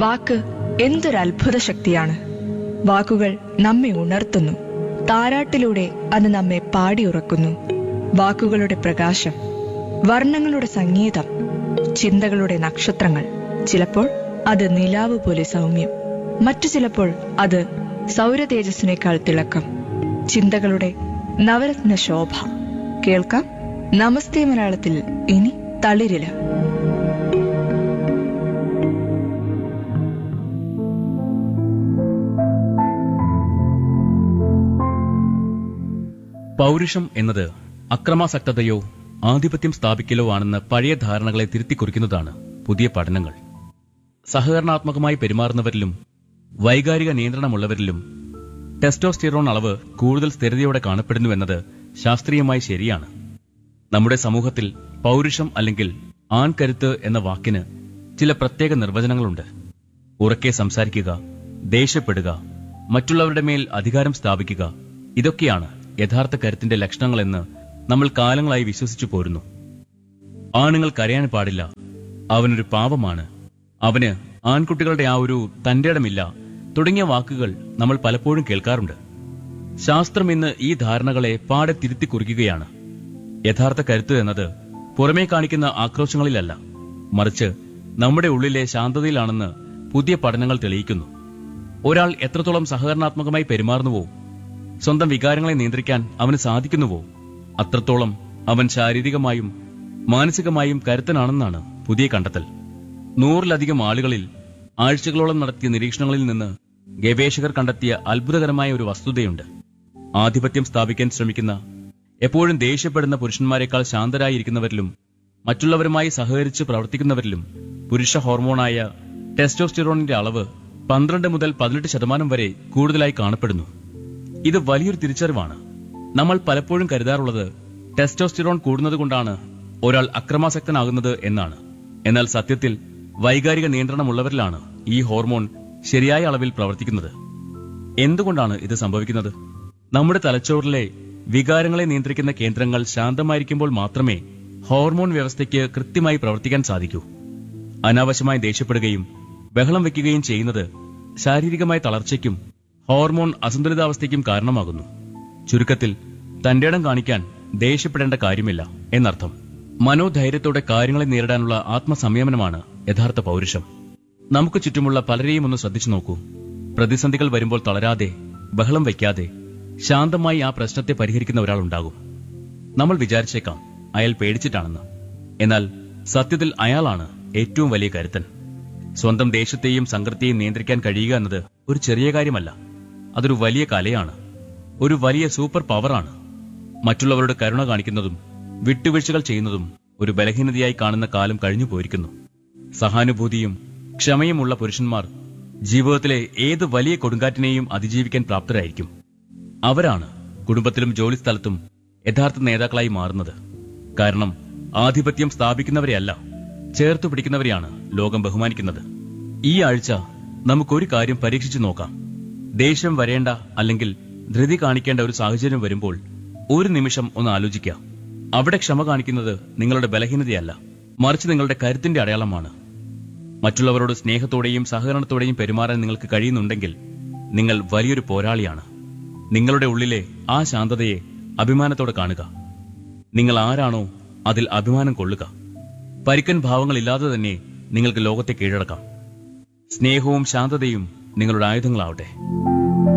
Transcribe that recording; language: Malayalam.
വാക്ക് എന്തൊരു അത്ഭുത ശക്തിയാണ് വാക്കുകൾ നമ്മെ ഉണർത്തുന്നു താരാട്ടിലൂടെ അത് നമ്മെ പാടിയുറക്കുന്നു വാക്കുകളുടെ പ്രകാശം വർണ്ണങ്ങളുടെ സംഗീതം ചിന്തകളുടെ നക്ഷത്രങ്ങൾ ചിലപ്പോൾ അത് നിലാവ് പോലെ സൗമ്യം മറ്റു ചിലപ്പോൾ അത് സൗരതേജസ്സിനേക്കാൾ തിളക്കം ചിന്തകളുടെ നവരത്ന ശോഭ കേൾക്കാം നമസ്തേ മലയാളത്തിൽ ഇനി തളിരില പൗരുഷം എന്നത് അക്രമാസക്തതയോ ആധിപത്യം സ്ഥാപിക്കലോ ആണെന്ന പഴയ ധാരണകളെ തിരുത്തിക്കുറിക്കുന്നതാണ് പുതിയ പഠനങ്ങൾ സഹകരണാത്മകമായി പെരുമാറുന്നവരിലും വൈകാരിക നിയന്ത്രണമുള്ളവരിലും ടെസ്റ്റോസ്റ്റിറോൺ അളവ് കൂടുതൽ സ്ഥിരതയോടെ കാണപ്പെടുന്നുവെന്നത് ശാസ്ത്രീയമായി ശരിയാണ് നമ്മുടെ സമൂഹത്തിൽ പൗരുഷം അല്ലെങ്കിൽ ആൺകരുത്ത് എന്ന വാക്കിന് ചില പ്രത്യേക നിർവചനങ്ങളുണ്ട് ഉറക്കെ സംസാരിക്കുക ദേഷ്യപ്പെടുക മറ്റുള്ളവരുടെ മേൽ അധികാരം സ്ഥാപിക്കുക ഇതൊക്കെയാണ് യഥാർത്ഥ കരുത്തിന്റെ ലക്ഷണങ്ങളെന്ന് നമ്മൾ കാലങ്ങളായി വിശ്വസിച്ചു പോരുന്നു ആണുങ്ങൾ കരയാൻ പാടില്ല അവനൊരു പാപമാണ് അവന് ആൺകുട്ടികളുടെ ആ ഒരു തന്റേടമില്ല തുടങ്ങിയ വാക്കുകൾ നമ്മൾ പലപ്പോഴും കേൾക്കാറുണ്ട് ശാസ്ത്രം ഇന്ന് ഈ ധാരണകളെ പാടെ തിരുത്തി കുറിക്കുകയാണ് യഥാർത്ഥ കരുത്ത് എന്നത് പുറമേ കാണിക്കുന്ന ആക്രോശങ്ങളിലല്ല മറിച്ച് നമ്മുടെ ഉള്ളിലെ ശാന്തതയിലാണെന്ന് പുതിയ പഠനങ്ങൾ തെളിയിക്കുന്നു ഒരാൾ എത്രത്തോളം സഹകരണാത്മകമായി പെരുമാറുന്നുവോ സ്വന്തം വികാരങ്ങളെ നിയന്ത്രിക്കാൻ അവന് സാധിക്കുന്നുവോ അത്രത്തോളം അവൻ ശാരീരികമായും മാനസികമായും കരുത്തനാണെന്നാണ് പുതിയ കണ്ടെത്തൽ നൂറിലധികം ആളുകളിൽ ആഴ്ചകളോളം നടത്തിയ നിരീക്ഷണങ്ങളിൽ നിന്ന് ഗവേഷകർ കണ്ടെത്തിയ അത്ഭുതകരമായ ഒരു വസ്തുതയുണ്ട് ആധിപത്യം സ്ഥാപിക്കാൻ ശ്രമിക്കുന്ന എപ്പോഴും ദേഷ്യപ്പെടുന്ന പുരുഷന്മാരെക്കാൾ ശാന്തരായിരിക്കുന്നവരിലും മറ്റുള്ളവരുമായി സഹകരിച്ച് പ്രവർത്തിക്കുന്നവരിലും പുരുഷ ഹോർമോണായ ടെസ്റ്റോസ്റ്റിറോണിന്റെ അളവ് പന്ത്രണ്ട് മുതൽ പതിനെട്ട് ശതമാനം വരെ കൂടുതലായി കാണപ്പെടുന്നു ഇത് വലിയൊരു തിരിച്ചറിവാണ് നമ്മൾ പലപ്പോഴും കരുതാറുള്ളത് ടെസ്റ്റോസ്റ്റിറോൺ കൂടുന്നതുകൊണ്ടാണ് ഒരാൾ അക്രമാസക്തനാകുന്നത് എന്നാണ് എന്നാൽ സത്യത്തിൽ വൈകാരിക നിയന്ത്രണമുള്ളവരിലാണ് ഈ ഹോർമോൺ ശരിയായ അളവിൽ പ്രവർത്തിക്കുന്നത് എന്തുകൊണ്ടാണ് ഇത് സംഭവിക്കുന്നത് നമ്മുടെ തലച്ചോറിലെ വികാരങ്ങളെ നിയന്ത്രിക്കുന്ന കേന്ദ്രങ്ങൾ ശാന്തമായിരിക്കുമ്പോൾ മാത്രമേ ഹോർമോൺ വ്യവസ്ഥയ്ക്ക് കൃത്യമായി പ്രവർത്തിക്കാൻ സാധിക്കൂ അനാവശ്യമായി ദേഷ്യപ്പെടുകയും ബഹളം വെക്കുകയും ചെയ്യുന്നത് ശാരീരികമായ തളർച്ചയ്ക്കും ഹോർമോൺ അസന്തുലിതാവസ്ഥയ്ക്കും കാരണമാകുന്നു ചുരുക്കത്തിൽ തന്റെ ഇടം കാണിക്കാൻ ദേഷ്യപ്പെടേണ്ട കാര്യമില്ല എന്നർത്ഥം മനോധൈര്യത്തോടെ കാര്യങ്ങളെ നേരിടാനുള്ള ആത്മസംയമനമാണ് യഥാർത്ഥ പൗരുഷം നമുക്ക് ചുറ്റുമുള്ള പലരെയും ഒന്ന് ശ്രദ്ധിച്ചു നോക്കൂ പ്രതിസന്ധികൾ വരുമ്പോൾ തളരാതെ ബഹളം വയ്ക്കാതെ ശാന്തമായി ആ പ്രശ്നത്തെ പരിഹരിക്കുന്ന ഒരാളുണ്ടാകും നമ്മൾ വിചാരിച്ചേക്കാം അയാൾ പേടിച്ചിട്ടാണെന്ന് എന്നാൽ സത്യത്തിൽ അയാളാണ് ഏറ്റവും വലിയ കരുത്തൻ സ്വന്തം ദേശത്തെയും സംഘത്തെയും നിയന്ത്രിക്കാൻ കഴിയുക എന്നത് ഒരു ചെറിയ കാര്യമല്ല അതൊരു വലിയ കലയാണ് ഒരു വലിയ സൂപ്പർ പവറാണ് മറ്റുള്ളവരുടെ കരുണ കാണിക്കുന്നതും വിട്ടുവീഴ്ചകൾ ചെയ്യുന്നതും ഒരു ബലഹീനതയായി കാണുന്ന കാലം കഴിഞ്ഞു പോയിരിക്കുന്നു സഹാനുഭൂതിയും ക്ഷമയുമുള്ള പുരുഷന്മാർ ജീവിതത്തിലെ ഏത് വലിയ കൊടുങ്കാറ്റിനെയും അതിജീവിക്കാൻ പ്രാപ്തരായിരിക്കും അവരാണ് കുടുംബത്തിലും ജോലിസ്ഥലത്തും യഥാർത്ഥ നേതാക്കളായി മാറുന്നത് കാരണം ആധിപത്യം സ്ഥാപിക്കുന്നവരെയല്ല ചേർത്തു പിടിക്കുന്നവരെയാണ് ലോകം ബഹുമാനിക്കുന്നത് ഈ ആഴ്ച നമുക്കൊരു കാര്യം പരീക്ഷിച്ചു നോക്കാം ദേഷ്യം വരേണ്ട അല്ലെങ്കിൽ ധൃതി കാണിക്കേണ്ട ഒരു സാഹചര്യം വരുമ്പോൾ ഒരു നിമിഷം ഒന്ന് ആലോചിക്കാം അവിടെ ക്ഷമ കാണിക്കുന്നത് നിങ്ങളുടെ ബലഹീനതയല്ല മറിച്ച് നിങ്ങളുടെ കരുത്തിന്റെ അടയാളമാണ് മറ്റുള്ളവരോട് സ്നേഹത്തോടെയും സഹകരണത്തോടെയും പെരുമാറാൻ നിങ്ങൾക്ക് കഴിയുന്നുണ്ടെങ്കിൽ നിങ്ങൾ വലിയൊരു പോരാളിയാണ് നിങ്ങളുടെ ഉള്ളിലെ ആ ശാന്തതയെ അഭിമാനത്തോടെ കാണുക നിങ്ങൾ ആരാണോ അതിൽ അഭിമാനം കൊള്ളുക പരിക്കൻ ഭാവങ്ങളില്ലാതെ തന്നെ നിങ്ങൾക്ക് ലോകത്തെ കീഴടക്കാം സ്നേഹവും ശാന്തതയും നിങ്ങളുടെ ആയുധങ്ങളാവട്ടെ